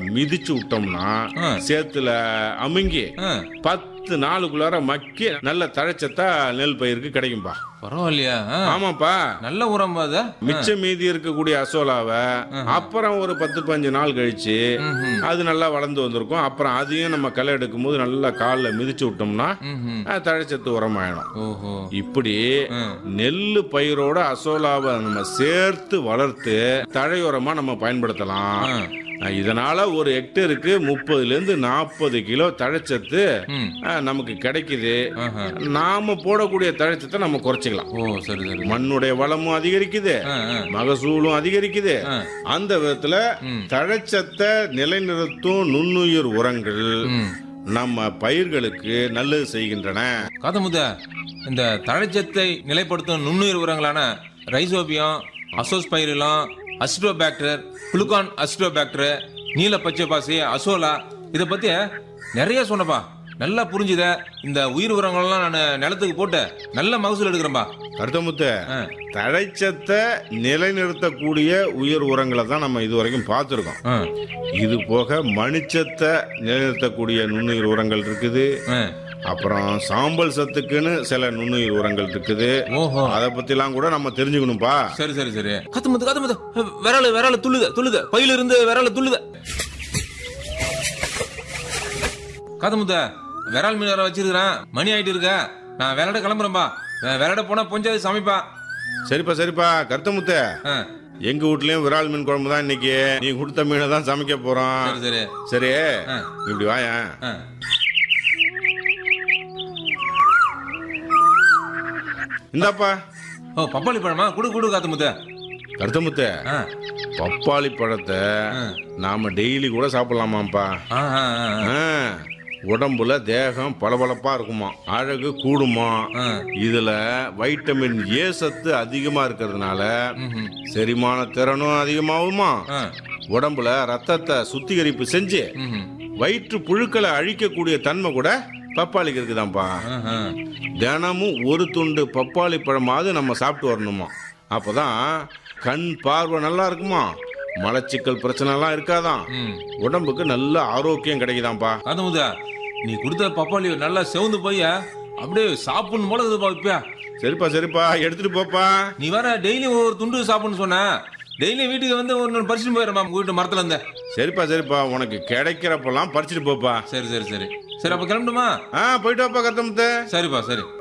மிதிச்சு விட்டோம்னா ஆ. சேத்துல அமுங்கி ஆ, பத்து நாளுக்குள்ளார மக்கி நல்ல தழைச்சத்தா நெல் பயிருக்கு கிடைக்கும்பா பரவாயில்லையா ஆ, ஆமாப்பா நல்ல உரம் அது மிச்ச மீதி இருக்கக்கூடிய அசோலாவை அப்புறம் ஒரு பத்து பதினஞ்சு நாள் கழிச்சு ம்ஹும். அது நல்லா வளர்ந்து வந்திருக்கும் அப்புறம் அதையும் நம்ம களை எடுக்கும் போது நல்லா காலில் மிதிச்சு விட்டோம்னா ம்ஹும். அது தழைச்சத்து உரமாயிடும் ஓஹோ இப்படி ஆ. நெல்லு பயிரோட அசோலாவை நம்ம சேர்த்து வளர்த்து தழை உரமா நம்ம பயன்படுத்தலாம் ஆ. இதனால ஒரு ஹெக்டருக்கு முப்பதுல இருந்து நாற்பது கிலோ தழைச்சத்து ம். ஆ, நமக்கு கிடைக்குது ஆஹா. நாம போடக்கூடிய தழைச்சத்தை நம்ம குறைச்சிக்கலாம் ஓ சரி சரி மண்ணுடைய வளமும் அதிகரிக்குது ஆ, ஆ. மகசூலும் அதிகரிக்குது ஆ. அந்த விதத்துல ம். தழைச்சத்தை நிலைநிறுத்தும் நுண்ணுயிர் உரங்கள் ம். நம்ம பயிர்களுக்கு நல்லது செய்கின்றன காதமுத இந்த தழைச்சத்தை நிலைப்படுத்தும் நுண்ணுயிர் உரங்களான ரைசோபியம் அசோஸ்பைரிலம் அஸ்ட்ரோபாக்டர் குளுக்கான் அஸ்ட்ரோபாக்டர் நீல பச்சை பாசி அசோலா இதை பத்தி நிறைய சொன்னப்பா நல்லா புரிஞ்சுத இந்த உயிர் உரங்கள்லாம் நான் நிலத்துக்கு போட்டு நல்ல மகசூல் எடுக்கிறேன்பா கருத்தமுத்த ஆ. தழைச்சத்தை நிலைநிறுத்தக்கூடிய உயிர் உரங்களை தான் நம்ம இது வரைக்கும் பார்த்துருக்கோம் ஆ, இது போக மணிச்சத்தை நிலைநிறுத்தக்கூடிய நுண்ணுயிர் உரங்கள் இருக்குது ஆ. அப்புறம் சாம்பல் சத்துக்குன்னு சில நுண்ணுயிர் உரங்கள் இருக்குது ஓஹோ அதை பத்திலாம் கூட நம்ம தெரிஞ்சுக்கணும்பா சரி சரி சரி கத்துமுத்து கத்துமுத்து விரல விரல துள்ளுத துள்ளுத பையில இருந்து விரல துள்ளுத கத்துமுத்த விரல் மீன் வேற வச்சிருக்கிறேன் மணி ஆயிட்டு இருக்க நான் விரட கிளம்புறேன்பா வே- விரட போனா பொஞ்சாது சமைப்பா சரிப்பா சரிப்பா கருத்தமுத்த ஆ, எங்க வீட்லயும் விரால் மீன் குழம்பு தான் இன்னைக்கு நீ கொடுத்த மீனை தான் சமைக்க போறோம் சரி சரி சரி ஆ. இப்படி வாயேன் ஆ. இந்தாப்பா ஓ பப்பாளி பழமா குடு குடு காத்துமுத்த கருத்தமுத்த ஆ பப்பாளி பழத்தை ஆ. நாம டெய்லி கூட சாப்பிடலாமாப்பா ஆ, ஆ, ஆ, ஆ. ஆ, உடம்புல தேகம் பளபளப்பா இருக்குமா அழகு கூடுமா ஆ. இதுல வைட்டமின் ஏ சத்து அதிகமா இருக்கிறதுனால ம்ஹும். செரிமான திறனும் அதிகமாகுமா ஆ. உடம்புல ரத்தத்தை சுத்திகரிப்பு செஞ்சு ம்ஹும். வயிற்று புழுக்களை அழிக்கக்கூடிய தன்மை கூட பப்பாளிக்கு இருக்குதாம்ப்பா ஆஹா. தினமும் ஒரு துண்டு பப்பாளி பழமாவது நம்ம சாப்பிட்டு வரணுமா அப்பதான் கண் பார்வை நல்லா இருக்குமா மலச்சிக்கல் பிரச்சனை எல்லாம் இருக்காதான் ம். உடம்புக்கு நல்ல ஆரோக்கியம் கிடைக்குதாம்ப்பா காத்துமுத்த நீ கொடுத்த பப்பாளி நல்லா செவந்து போய் அப்படியே சாப்பிடணும் போல இருக்குதுப்பா இப்ப சரிப்பா சரிப்பா எடுத்துட்டு போப்பா நீ வேற டெய்லி ஒரு துண்டு சாப்பிடணும்னு சொன்ன டெய்லி வீட்டுக்கு வந்து ஒரு பறிச்சுட்டு போயிடுறா உங்க வீட்டு மரத்துல இருந்த சரிப்பா சரிப்பா உனக்கு கிடைக்கிறப்பெல்லாம் பறிச்சுட்டு போப்பா சரி சரி சரி சரி அப்ப கிளம்பணுமா ஆ போயிட்டு வாப்பா கத்தமுத்த சரிப்பா சரி